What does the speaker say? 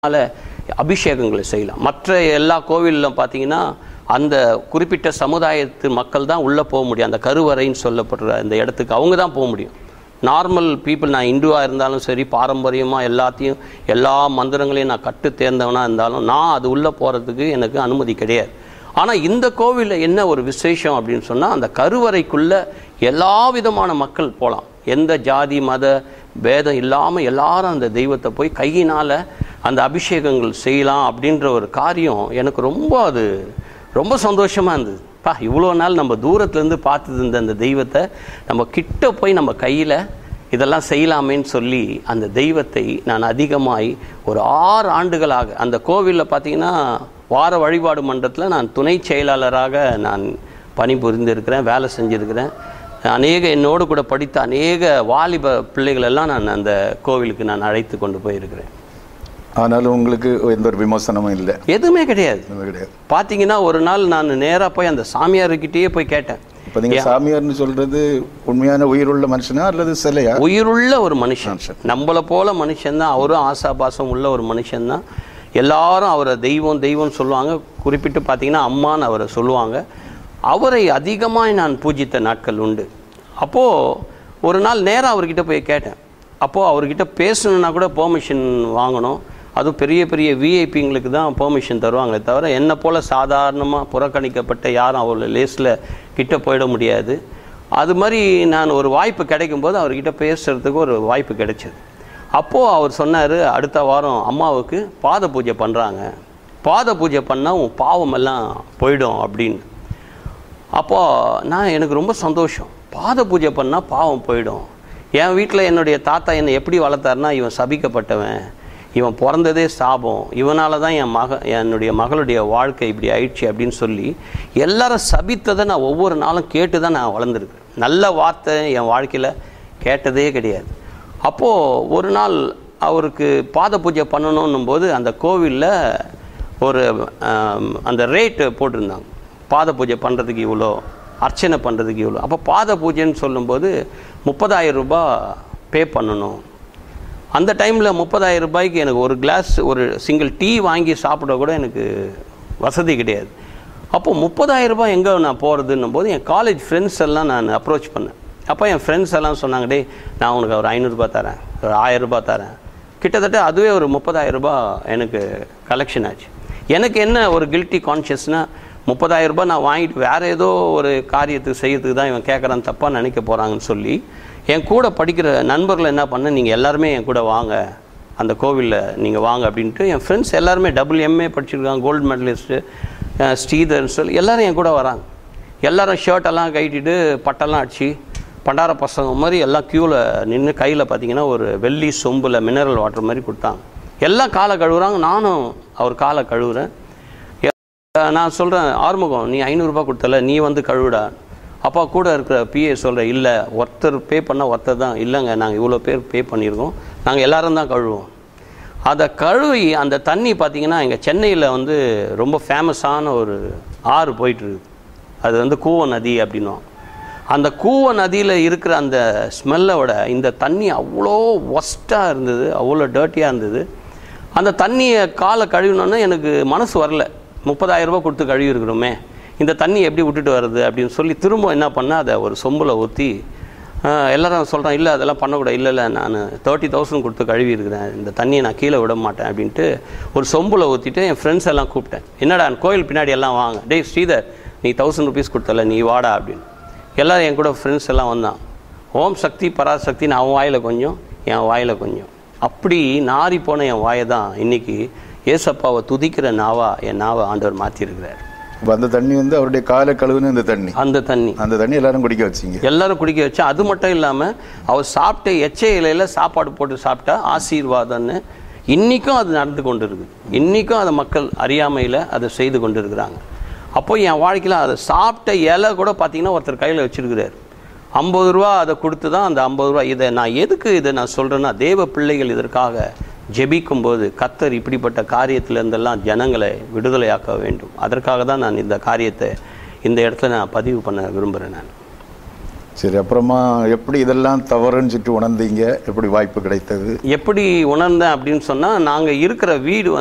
அதனால் அபிஷேகங்களை செய்யலாம் மற்ற எல்லா கோவிலில் பார்த்தீங்கன்னா அந்த குறிப்பிட்ட சமுதாயத்து மக்கள் தான் உள்ளே போக முடியும் அந்த கருவறைன்னு சொல்லப்படுற அந்த இடத்துக்கு அவங்க தான் போக முடியும் நார்மல் பீப்புள் நான் இந்துவாக இருந்தாலும் சரி பாரம்பரியமாக எல்லாத்தையும் எல்லா மந்திரங்களையும் நான் கட்டு தேர்ந்தவனாக இருந்தாலும் நான் அது உள்ளே போகிறதுக்கு எனக்கு அனுமதி கிடையாது ஆனால் இந்த கோவிலில் என்ன ஒரு விசேஷம் அப்படின்னு சொன்னால் அந்த கருவறைக்குள்ளே எல்லா விதமான மக்கள் போகலாம் எந்த ஜாதி மத பேதம் இல்லாமல் எல்லாரும் அந்த தெய்வத்தை போய் கையினால் அந்த அபிஷேகங்கள் செய்யலாம் அப்படின்ற ஒரு காரியம் எனக்கு ரொம்ப அது ரொம்ப சந்தோஷமாக இருந்தது பா இவ்வளோ நாள் நம்ம தூரத்துலேருந்து பார்த்துட்டு இருந்த அந்த தெய்வத்தை நம்ம கிட்ட போய் நம்ம கையில் இதெல்லாம் செய்யலாமேன்னு சொல்லி அந்த தெய்வத்தை நான் அதிகமாய் ஒரு ஆறு ஆண்டுகளாக அந்த கோவிலில் பார்த்தீங்கன்னா வார வழிபாடு மன்றத்தில் நான் துணை செயலாளராக நான் பணிபுரிந்திருக்கிறேன் வேலை செஞ்சுருக்கிறேன் அநேக என்னோடு கூட படித்த அநேக வாலிப பிள்ளைகள் எல்லாம் நான் அந்த கோவிலுக்கு நான் அழைத்து கொண்டு போயிருக்கிறேன் ஆனாலும் உங்களுக்கு எந்த ஒரு விமர்சனமும் இல்லை எதுவுமே கிடையாது அது கிடையாது பார்த்தீங்கன்னா ஒரு நாள் நான் நேராக போய் அந்த சாமியார்கிட்டயே போய் கேட்டேன் இப்போ நீங்க சாமியார்னு சொல்றது உண்மையான உயிருள்ள மனுஷனா அல்லது சிலையா உயிருள்ள ஒரு மனுஷன் நம்மளை போல மனுஷன்தான் அவரும் ஆசாபாசம் உள்ள ஒரு மனுஷன்தான் எல்லாரும் அவரை தெய்வம் தெய்வம்னு சொல்லுவாங்க குறிப்பிட்டு பார்த்தீங்கன்னா அம்மான்னு அவரை சொல்லுவாங்க அவரை அதிகமாக நான் பூஜித்த நாட்கள் உண்டு அப்போது ஒரு நாள் நேராக அவர்கிட்ட போய் கேட்டேன் அப்போது அவர்கிட்ட பேசணுன்னா கூட பெர்மிஷன் வாங்கணும் அதுவும் பெரிய பெரிய விஐபிங்களுக்கு தான் பெர்மிஷன் தருவாங்களே தவிர என்னை போல் சாதாரணமாக புறக்கணிக்கப்பட்ட யாரும் அவ்வளோ லேஸில் கிட்ட போயிட முடியாது அது மாதிரி நான் ஒரு வாய்ப்பு கிடைக்கும்போது அவர்கிட்ட பேசுகிறதுக்கு ஒரு வாய்ப்பு கிடைச்சது அப்போது அவர் சொன்னார் அடுத்த வாரம் அம்மாவுக்கு பாத பூஜை பண்ணுறாங்க பாத பூஜை பண்ணால் உன் பாவம் எல்லாம் போயிடும் அப்படின்னு அப்போது நான் எனக்கு ரொம்ப சந்தோஷம் பாத பூஜை பண்ணால் பாவம் போயிடும் என் வீட்டில் என்னுடைய தாத்தா என்னை எப்படி வளர்த்தாருன்னா இவன் சபிக்கப்பட்டவன் இவன் பிறந்ததே சாபம் இவனால தான் என் மக என்னுடைய மகளுடைய வாழ்க்கை இப்படி ஆயிடுச்சு அப்படின்னு சொல்லி எல்லாரும் சபித்ததை நான் ஒவ்வொரு நாளும் கேட்டு தான் நான் வளர்ந்துருக்கேன் நல்ல வார்த்தை என் வாழ்க்கையில் கேட்டதே கிடையாது அப்போது ஒரு நாள் அவருக்கு பாத பூஜை பண்ணணுன்னும் போது அந்த கோவிலில் ஒரு ஆம், அந்த ரேட்டு போட்டிருந்தாங்க பாத பூஜை பண்ணுறதுக்கு இவ்வளோ அர்ச்சனை பண்ணுறதுக்கு இவ்வளோ அப்போ பாத பூஜைன்னு சொல்லும்போது முப்பதாயிரம் ரூபாய் பே பண்ணணும் அந்த டைமில் முப்பதாயிரம் ரூபாய்க்கு எனக்கு ஒரு கிளாஸ் ஒரு சிங்கிள் டீ வாங்கி சாப்பிட கூட எனக்கு வசதி கிடையாது அப்போ முப்பதாயிரம் ரூபாய் எங்கே நான் போகிறதுன்னும் போது என் காலேஜ் ஃப்ரெண்ட்ஸ் எல்லாம் நான் அப்ரோச் பண்ணேன் அப்போ என் ஃப்ரெண்ட்ஸ் எல்லாம் சொன்னாங்க டேய் நான் உனக்கு ஒரு ஐநூறுரூபா தரேன் ஒரு ஆயிரம் ரூபாய் தரேன் கிட்டத்தட்ட அதுவே ஒரு முப்பதாயிரம் ரூபாய் எனக்கு கலெக்ஷன் ஆச்சு எனக்கு என்ன ஒரு கில்ட்டி கான்ஷியஸ்னால் முப்பதாயிரம் ரூபாய் நான் வாங்கிட்டு வேறு ஏதோ ஒரு காரியத்துக்கு செய்யறதுக்கு தான் இவன் கேட்குறான் தப்பாக நினைக்க போகிறாங்கன்னு சொல்லி என் கூட படிக்கிற நண்பர்கள் என்ன பண்ண நீங்கள் எல்லாருமே என் கூட வாங்க அந்த கோவிலில் நீங்கள் வாங்க அப்படின்ட்டு என் ஃப்ரெண்ட்ஸ் எல்லாருமே டபுள் எம்ஏ படிச்சிருக்காங்க கோல்டு மெடலிஸ்ட்டு ஸ்ரீதர்னு சொல்லி எல்லாரும் என் கூட வராங்க எல்லாரும் ஷர்ட்டெல்லாம் கட்டிட்டு பட்டெல்லாம் அடிச்சு பண்டார பசங்க மாதிரி எல்லாம் க்யூவில் நின்று கையில் பார்த்தீங்கன்னா ஒரு வெள்ளி சொம்பில் மினரல் வாட்டர் மாதிரி கொடுத்தாங்க எல்லாம் காலை கழுவுறாங்க நானும் அவர் காலை கழுவுறேன் எ- நான் சொல்கிறேன் ஆறுமுகம் நீ ஐநூறுரூபா கொடுத்தல நீ வந்து கழுவுடா அப்பா கூட இருக்கிற பிஏ சொல்கிற இல்லை ஒருத்தர் பே பண்ண ஒருத்தர் தான் இல்லைங்க நாங்கள் இவ்வளோ பேர் பே பண்ணியிருக்கோம் நாங்கள் எல்லாரும் தான் கழுவுவோம் அதை கழுவி அந்த தண்ணி பார்த்தீங்கன்னா இங்கே சென்னையில் வந்து ரொம்ப ஃபேமஸான ஒரு ஆறு போயிட்டுருக்கு அது வந்து கூவ நதி அப்படின்னும் அந்த கூவ நதியில் இருக்கிற அந்த ஸ்மெல்லை விட இந்த தண்ணி அவ்வளோ ஒஸ்ட்டாக இருந்தது அவ்வளோ டர்ட்டியாக இருந்தது அந்த தண்ணியை காலை கழுவினோன்னே எனக்கு மனசு வரல முப்பதாயிரம் ரூபாய் கொடுத்து கழுவி இருக்கிறோமே இந்த தண்ணி எப்படி விட்டுட்டு வருது அப்படின்னு சொல்லி திரும்ப என்ன பண்ணேன் அதை ஒரு சொம்பில் ஊற்றி ஆஹ் எல்லாரும் சொல்கிறான் இல்லை அதெல்லாம் பண்ணக்கூடாது இல்லை இல்லை நான் தேர்ட்டி தௌசண்ட் கொடுத்து கழுவி இருக்கிறேன் இந்த தண்ணியை நான் கீழே விட மாட்டேன் அப்படின்ட்டு ஒரு சொம்பில் ஊற்றிட்டு என் ஃப்ரெண்ட்ஸ் எல்லாம் கூப்பிட்டேன் என்னடா கோயில் பின்னாடி எல்லாம் வாங்க டேய் ஸ்ரீதர் நீ தௌசண்ட் ருபீஸ் கொடுத்தல நீ வாடா அப்படின்னு எல்லாரும் என் கூட ஃப்ரெண்ட்ஸ் எல்லாம் வந்தான் ஓம் சக்தி பராசக்தின்னு அவன் வாயில் கொஞ்சம் என் வாயில் கொஞ்சம் அப்படி நாறி போன என் வாயை தான் இன்னைக்கு ஏசப்பாவை துதிக்கிற நாவா என் நாவை ஆண்டவர் மாற்றிருக்கிறார் அப்ப அந்த தண்ணி வந்து அவருடைய காலை கழுவுன இந்த தண்ணி அந்த தண்ணி அந்த தண்ணி எல்லாரும் குடிக்க வச்சீங்க எல்லாரும் குடிக்க வச்சு அது மட்டும் இல்லாமல் அவர் சாப்பிட்ட எச்ச இலையில சாப்பாடு போட்டு சாப்பிட்டா ஆசீர்வாதம்னு இன்றைக்கும் அது நடந்து கொண்டு இருக்குது இன்றைக்கும் அதை மக்கள் அறியாமையில் அதை செய்து கொண்டு இருக்கிறாங்க அப்போ என் வாழ்க்கையில் அதை சாப்பிட்ட இலை கூட பார்த்தீங்கன்னா ஒருத்தர் கையில் வச்சிருக்கிறார் ஐம்பது ரூபா அதை கொடுத்து தான் அந்த ஐம்பது ரூபா இதை நான் எதுக்கு இதை நான் சொல்கிறேன்னா தேவ பிள்ளைகள் இதற்காக ஜெபிக்கும் போது கத்தர் இப்படிப்பட்ட காரியத்திலிருந்தெல்லாம் ஜனங்களை விடுதலையாக்க வேண்டும் அதற்காக தான் நான் இந்த காரியத்தை இந்த இடத்துல நான் பதிவு பண்ண விரும்புகிறேன் நான் சரி அப்புறமா எப்படி இதெல்லாம் தவறுன்னு சொல்லிட்டு உணர்ந்தீங்க எப்படி வாய்ப்பு கிடைத்தது எப்படி உணர்ந்தேன் அப்படின்னு சொன்னால் நாங்கள் இருக்கிற வீடு